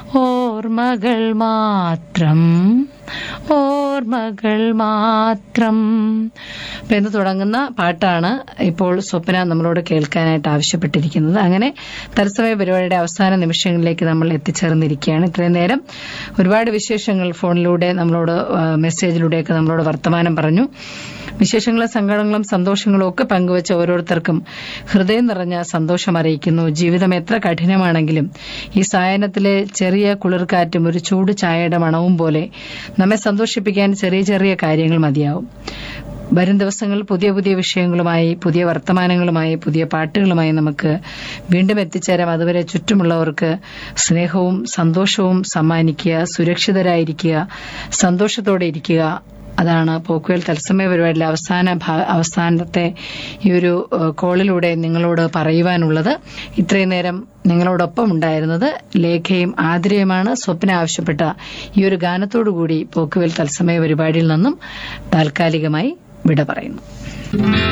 ഓർമ്മകൾ മാത്രം ഓർമ്മകൾ മാത്രം അപ്പൊ എന്ന് തുടങ്ങുന്ന പാട്ടാണ് ഇപ്പോൾ സ്വപ്ന നമ്മളോട് കേൾക്കാനായിട്ട് ആവശ്യപ്പെട്ടിരിക്കുന്നത് അങ്ങനെ തത്സമയ പരിപാടിയുടെ അവസാന നിമിഷങ്ങളിലേക്ക് നമ്മൾ എത്തിച്ചേർന്നിരിക്കുകയാണ് ഇത്രയും നേരം ഒരുപാട് വിശേഷങ്ങൾ ഫോണിലൂടെ നമ്മളോട് ആ, മെസ്സേജിലൂടെയൊക്കെ നമ്മളോട് വർത്തമാനം പറഞ്ഞു വിശേഷങ്ങളും സങ്കടങ്ങളും സന്തോഷങ്ങളും ഒക്കെ പങ്കുവച്ച ഓരോരുത്തർക്കും ഹൃദയം നിറഞ്ഞ സന്തോഷം അറിയിക്കുന്നു ജീവിതം എത്ര കഠിനമാണെങ്കിലും ഈ സായനത്തിലെ ചെറിയ കുളിർക്കാറ്റും ഒരു ചൂട് ചായയുടെ മണവും പോലെ നമ്മെ സന്തോഷിപ്പിക്കാൻ ചെറിയ ചെറിയ കാര്യങ്ങൾ മതിയാവും വരും ദിവസങ്ങളിൽ പുതിയ പുതിയ വിഷയങ്ങളുമായി പുതിയ വർത്തമാനങ്ങളുമായി പുതിയ പാട്ടുകളുമായി നമുക്ക് വീണ്ടും എത്തിച്ചേരാം അതുവരെ ചുറ്റുമുള്ളവർക്ക് സ്നേഹവും സന്തോഷവും സമ്മാനിക്കുക സുരക്ഷിതരായിരിക്കുക സന്തോഷത്തോടെ ഇരിക്കുക അതാണ് പോക്കുവൽ തത്സമയ പരിപാടിയിലെ അവസാന ഭാ- അവസാനത്തെ ഈ ഒരു ഏഹ്, കോളിലൂടെ നിങ്ങളോട് പറയുവാനുള്ളത് ഇത്രയും നേരം നിങ്ങളോടൊപ്പം ഉണ്ടായിരുന്നത് ലേഖയും ആതിരയുമാണ് സ്വപ്ന ആവശ്യപ്പെട്ട ഈ ഒരു ഗാനത്തോടുകൂടി പോക്കുവൽ തത്സമയ പരിപാടിയിൽ നിന്നും താൽക്കാലികമായി വിട പറയുന്നു